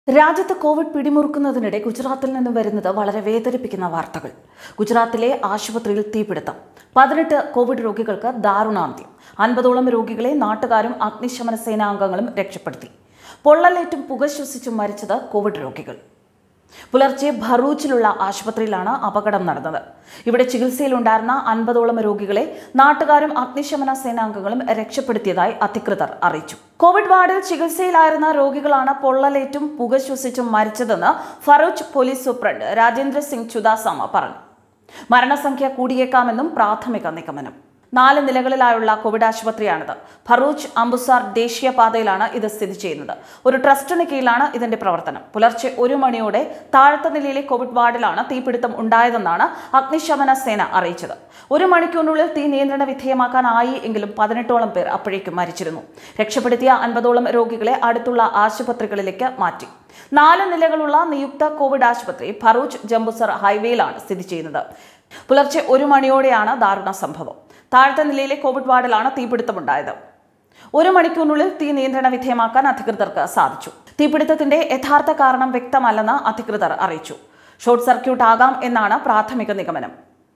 രാജ്യത്ത് കോവിഡ് പിടിമുറുക്കുന്നതിനിടെ ഗുജറാത്തിൽ നിന്ന് വരുന്നത് വളരെ വേദനിപ്പിക്കുന്ന വാർത്തകൾ ഗുജറാത്തിലെ ആശുപത്രിയിൽ തീപിടുത്തം പതിനെട്ട് കോവിഡ് രോഗികൾക്ക് ദാരുണാന്ത്യം അൻപതോളം രോഗികളെ നാട്ടുകാരും അഗ്നിശമന സേനാംഗങ്ങളും രക്ഷപ്പെടുത്തി പൊള്ളലേറ്റും പുക ശ്വസിച്ചും മരിച്ചത് കോവിഡ് രോഗികൾ പുലർച്ചെ ഭറൂച്ചിലുള്ള ആശുപത്രിയിലാണ് അപകടം നടന്നത് ഇവിടെ ചികിത്സയിലുണ്ടായിരുന്ന അൻപതോളം രോഗികളെ നാട്ടുകാരും അഗ്നിശമന സേനാംഗങ്ങളും രക്ഷപ്പെടുത്തിയതായി അധികൃതർ അറിയിച്ചു കോവിഡ് വാർഡിൽ ചികിത്സയിലായിരുന്ന രോഗികളാണ് പൊള്ളലേറ്റും പുക ശ്വസിച്ചും മരിച്ചതെന്ന് ഫറൂച്ച് പോലീസ് സൂപ്രണ്ട് രാജേന്ദ്ര സിംഗ് ചുദാസാമ പറഞ്ഞു മരണസംഖ്യ കൂടിയേക്കാമെന്നും പ്രാഥമിക നിഗമനം നാല് നിലകളിലായുള്ള കോവിഡ് ആശുപത്രിയാണിത് ഫറൂച്ച് അംബുസാർ ദേശീയപാതയിലാണ് ഇത് സ്ഥിതി ചെയ്യുന്നത് ഒരു ട്രസ്റ്റിന് കീഴിലാണ് ഇതിന്റെ പ്രവർത്തനം പുലർച്ചെ ഒരു മണിയോടെ താഴത്തെ നിലയിലെ കോവിഡ് വാർഡിലാണ് തീപിടുത്തം ഉണ്ടായതെന്നാണ് അഗ്നിശമന സേന അറിയിച്ചത് ഒരു മണിക്കൂറിനുള്ളിൽ തീ നിയന്ത്രണ വിധേയമാക്കാനായി എങ്കിലും പതിനെട്ടോളം പേർ അപ്പോഴേക്കും മരിച്ചിരുന്നു രക്ഷപ്പെടുത്തിയ അൻപതോളം രോഗികളെ അടുത്തുള്ള ആശുപത്രികളിലേക്ക് മാറ്റി നാല് നിലകളുള്ള നിയുക്ത കോവിഡ് ആശുപത്രി ഫറൂച്ച് ജംബുസർ ഹൈവേയിലാണ് സ്ഥിതി ചെയ്യുന്നത് പുലർച്ചെ ഒരു മണിയോടെയാണ് ദാരുണ സംഭവം താഴത്തെ നിലയിലെ കോവിഡ് വാർഡിലാണ് തീപിടുത്തമുണ്ടായത് ഒരു മണിക്കൂറിനുള്ളിൽ തീ നിയന്ത്രണ വിധേയമാക്കാൻ അധികൃതർക്ക് സാധിച്ചു തീപിടുത്തത്തിന്റെ യഥാർത്ഥ കാരണം വ്യക്തമല്ലെന്ന് അധികൃതർ അറിയിച്ചു ഷോർട്ട് സർക്യൂട്ട് ആകാം എന്നാണ് പ്രാഥമിക നിഗമനം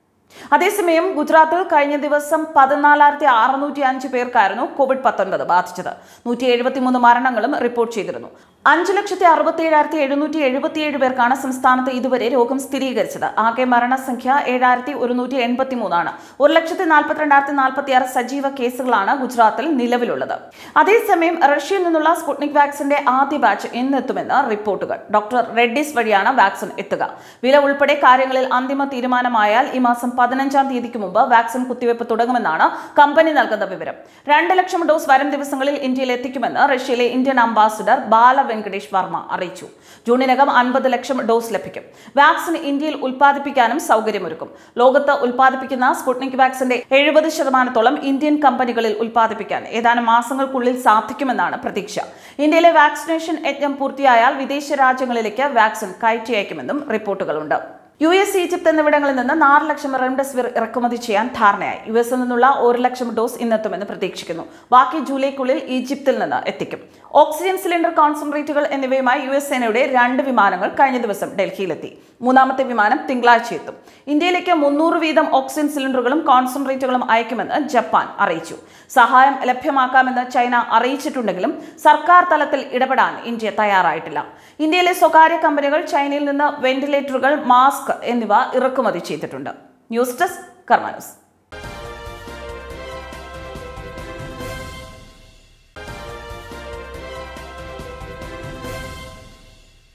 അതേസമയം ഗുജറാത്തിൽ കഴിഞ്ഞ ദിവസം പതിനാലായിരത്തി അറുന്നൂറ്റി അഞ്ച് പേർക്കായിരുന്നു കോവിഡ് പത്തൊൻപത് ബാധിച്ചത് നൂറ്റി എഴുപത്തിമൂന്ന് മരണങ്ങളും റിപ്പോർട്ട് ചെയ്തിരുന്നു അഞ്ച് ലക്ഷത്തി അറുപത്തി ഏഴായിരത്തി എഴുന്നൂറ്റി എഴുപത്തിയേഴ് പേർക്കാണ് സംസ്ഥാനത്ത് ഇതുവരെ രോഗം സ്ഥിരീകരിച്ചത് ആകെ മരണസംഖ്യ ഏഴായിരത്തി ഒരുന്നൂറ്റി എൺപത്തി മൂന്നാണ് ഒരു ലക്ഷത്തി നാൽപ്പത്തിരണ്ടായിരത്തി നാൽപ്പത്തി ആറ് സജീവ കേസുകളാണ് ഗുജറാത്തിൽ നിലവിലുള്ളത് അതേസമയം റഷ്യയിൽ നിന്നുള്ള സ്പുട്നിക് വാക്സിന്റെ ആദ്യ ബാച്ച് ഇന്നെത്തുമെന്ന് റിപ്പോർട്ടുകൾ ഡോക്ടർ റെഡ്ഡിസ് വഴിയാണ് വാക്സിൻ എത്തുക വില ഉൾപ്പെടെ കാര്യങ്ങളിൽ അന്തിമ തീരുമാനമായാൽ ഈ മാസം പതിനഞ്ചാം തീയതിക്ക് മുമ്പ് വാക്സിൻ കുത്തിവയ്പ് തുടങ്ങുമെന്നാണ് കമ്പനി നൽകുന്ന വിവരം രണ്ട് ലക്ഷം ഡോസ് വരും ദിവസങ്ങളിൽ ഇന്ത്യയിൽ എത്തിക്കുമെന്ന് റഷ്യയിലെ ഇന്ത്യൻ അംബാസിഡർ ബാല വെങ്കടേഷ് വർമ്മ അറിയിച്ചു ജൂണിനകം അൻപത് ലക്ഷം ഡോസ് ലഭിക്കും വാക്സിൻ ഇന്ത്യയിൽ ഉൽപ്പാദിപ്പിക്കാനും സൗകര്യമൊരുക്കും ലോകത്ത് ഉൽപ്പാദിപ്പിക്കുന്ന സ്പുട്നിക് വാക്സിന്റെ എഴുപത് ശതമാനത്തോളം ഇന്ത്യൻ കമ്പനികളിൽ ഉൽപ്പാദിപ്പിക്കാൻ ഏതാനും മാസങ്ങൾക്കുള്ളിൽ സാധിക്കുമെന്നാണ് പ്രതീക്ഷ ഇന്ത്യയിലെ വാക്സിനേഷൻ യജ്ഞം പൂർത്തിയായാൽ വിദേശ രാജ്യങ്ങളിലേക്ക് വാക്സിൻ കയറ്റി അയക്കുമെന്നും റിപ്പോർട്ടുകളുണ്ട് യു എസ് ഈജിപ്ത് എന്നിവിടങ്ങളിൽ നിന്ന് നാല് ലക്ഷം റെംഡെസിവിർ ഇറക്കുമതി ചെയ്യാൻ ധാരണയായി യു എസിൽ നിന്നുള്ള ഒരു ലക്ഷം ഡോസ് ഇന്നെത്തുമെന്ന് പ്രതീക്ഷിക്കുന്നു ബാക്കി ജൂലൈക്കുള്ളിൽ ഈജിപ്തിൽ നിന്ന് എത്തിക്കും ഓക്സിജൻ സിലിണ്ടർ കോൺസെൻട്രേറ്റുകൾ എന്നിവയുമായി യു എസ് സേനയുടെ രണ്ട് വിമാനങ്ങൾ കഴിഞ്ഞ ദിവസം ഡൽഹിയിലെത്തി മൂന്നാമത്തെ വിമാനം തിങ്കളാഴ്ച എത്തും ഇന്ത്യയിലേക്ക് മുന്നൂറ് വീതം ഓക്സിജൻ സിലിണ്ടറുകളും കോൺസെൻട്രേറ്റുകളും അയക്കുമെന്ന് ജപ്പാൻ അറിയിച്ചു സഹായം ലഭ്യമാക്കാമെന്ന് ചൈന അറിയിച്ചിട്ടുണ്ടെങ്കിലും സർക്കാർ തലത്തിൽ ഇടപെടാൻ ഇന്ത്യ തയ്യാറായിട്ടില്ല ഇന്ത്യയിലെ സ്വകാര്യ കമ്പനികൾ ചൈനയിൽ നിന്ന് വെന്റിലേറ്ററുകൾ മാസ്ക് എന്നിവ ഇറക്കുമതി ചെയ്തിട്ടുണ്ട് ന്യൂസ് ഡെസ്ക് കർമാനൂസ്